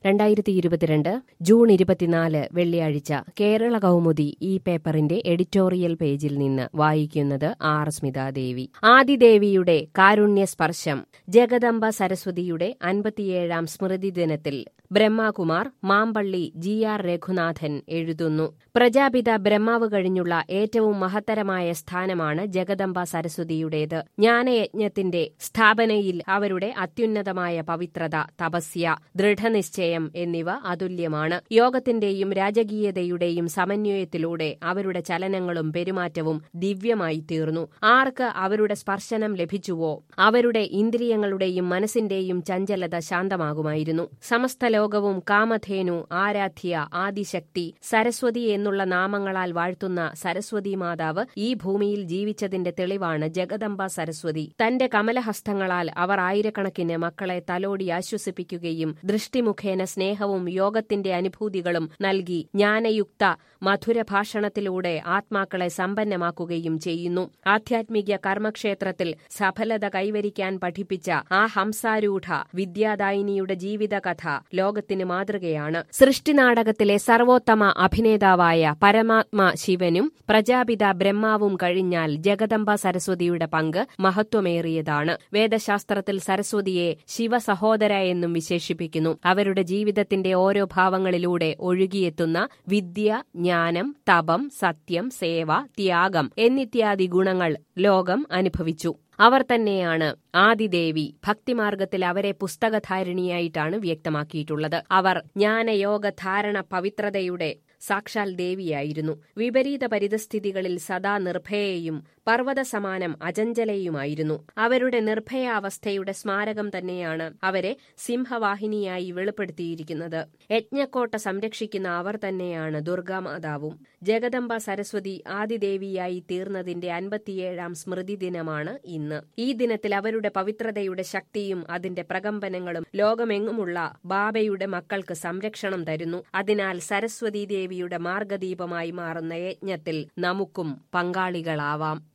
രണ്ടായിരത്തി ഇരുപത്തിരണ്ട് ജൂൺ ഇരുപത്തിനാല് വെള്ളിയാഴ്ച കേരള കൗമുദി ഈ പേപ്പറിന്റെ എഡിറ്റോറിയൽ പേജിൽ നിന്ന് വായിക്കുന്നത് ആർ സ്മിതാദേവി ആദിദേവിയുടെ കാരുണ്യസ്പർശം ജഗദംബ സരസ്വതിയുടെ അൻപത്തിയേഴാം സ്മൃതി ദിനത്തിൽ ബ്രഹ്മകുമാർ മാമ്പള്ളി ജി ആർ രഘുനാഥൻ എഴുതുന്നു പ്രജാപിത ബ്രഹ്മാവ് കഴിഞ്ഞുള്ള ഏറ്റവും മഹത്തരമായ സ്ഥാനമാണ് ജഗദംബ സരസ്വതിയുടേത് ജ്ഞാനയജ്ഞത്തിന്റെ സ്ഥാപനയിൽ അവരുടെ അത്യുന്നതമായ പവിത്രത തപസ്യ ദൃഢനിശ്ചയം എന്നിവ അതുല്യമാണ് യോഗത്തിന്റെയും രാജകീയതയുടെയും സമന്വയത്തിലൂടെ അവരുടെ ചലനങ്ങളും പെരുമാറ്റവും ദിവ്യമായി തീർന്നു ആർക്ക് അവരുടെ സ്പർശനം ലഭിച്ചുവോ അവരുടെ ഇന്ദ്രിയങ്ങളുടെയും മനസ്സിന്റെയും ചഞ്ചലത ശാന്തമാകുമായിരുന്നു സമസ്ത ലോകവും കാമധേനു ആരാധ്യ ആദിശക്തി സരസ്വതി എന്നുള്ള നാമങ്ങളാൽ വാഴ്ത്തുന്ന സരസ്വതി മാതാവ് ഈ ഭൂമിയിൽ ജീവിച്ചതിന്റെ തെളിവാണ് ജഗദംബ സരസ്വതി തന്റെ കമലഹസ്തങ്ങളാൽ അവർ ആയിരക്കണക്കിന് മക്കളെ തലോടി ആശ്വസിപ്പിക്കുകയും ദൃഷ്ടിമുഖേന സ്നേഹവും യോഗത്തിന്റെ അനുഭൂതികളും നൽകി ജ്ഞാനയുക്ത മധുരഭാഷണത്തിലൂടെ ആത്മാക്കളെ സമ്പന്നമാക്കുകയും ചെയ്യുന്നു ആധ്യാത്മിക കർമ്മക്ഷേത്രത്തിൽ സഫലത കൈവരിക്കാൻ പഠിപ്പിച്ച ആ ഹംസാരൂഢ വിദ്യാദായിനിയുടെ ജീവിതകഥ ലോകത്തിന് മാതൃകയാണ് സൃഷ്ടിനാടകത്തിലെ സർവോത്തമ അഭിനേതാവായ പരമാത്മ ശിവനും പ്രജാപിത ബ്രഹ്മാവും കഴിഞ്ഞാൽ ജഗദംബ സരസ്വതിയുടെ പങ്ക് മഹത്വമേറിയതാണ് വേദശാസ്ത്രത്തിൽ സരസ്വതിയെ ശിവസഹോദര എന്നും വിശേഷിപ്പിക്കുന്നു അവരുടെ ജീവിതത്തിന്റെ ഓരോ ഭാവങ്ങളിലൂടെ ഒഴുകിയെത്തുന്ന വിദ്യ ജ്ഞാനം തപം സത്യം സേവ ത്യാഗം എന്നിത്യാദി ഗുണങ്ങൾ ലോകം അനുഭവിച്ചു അവർ തന്നെയാണ് ആദിദേവി ഭക്തിമാർഗത്തിൽ അവരെ പുസ്തകധാരിണിയായിട്ടാണ് വ്യക്തമാക്കിയിട്ടുള്ളത് അവർ ജ്ഞാനയോഗ ധാരണ പവിത്രതയുടെ സാക്ഷാൽ ദേവിയായിരുന്നു വിപരീത പരിതസ്ഥിതികളിൽ സദാ നിർഭയയും പർവ്വത സമാനം അജഞ്ചലയുമായിരുന്നു അവരുടെ നിർഭയാവസ്ഥയുടെ സ്മാരകം തന്നെയാണ് അവരെ സിംഹവാഹിനിയായി വെളിപ്പെടുത്തിയിരിക്കുന്നത് യജ്ഞക്കോട്ട സംരക്ഷിക്കുന്ന അവർ തന്നെയാണ് ദുർഗാമാതാവും ജഗദംബ സരസ്വതി ആദിദേവിയായി തീർന്നതിന്റെ അൻപത്തിയേഴാം സ്മൃതി ദിനമാണ് ഇന്ന് ഈ ദിനത്തിൽ അവരുടെ പവിത്രതയുടെ ശക്തിയും അതിന്റെ പ്രകമ്പനങ്ങളും ലോകമെങ്ങുമുള്ള ബാബയുടെ മക്കൾക്ക് സംരക്ഷണം തരുന്നു അതിനാൽ സരസ്വതി ദേവിയുടെ മാർഗദീപമായി മാറുന്ന യജ്ഞത്തിൽ നമുക്കും പങ്കാളികളാവാം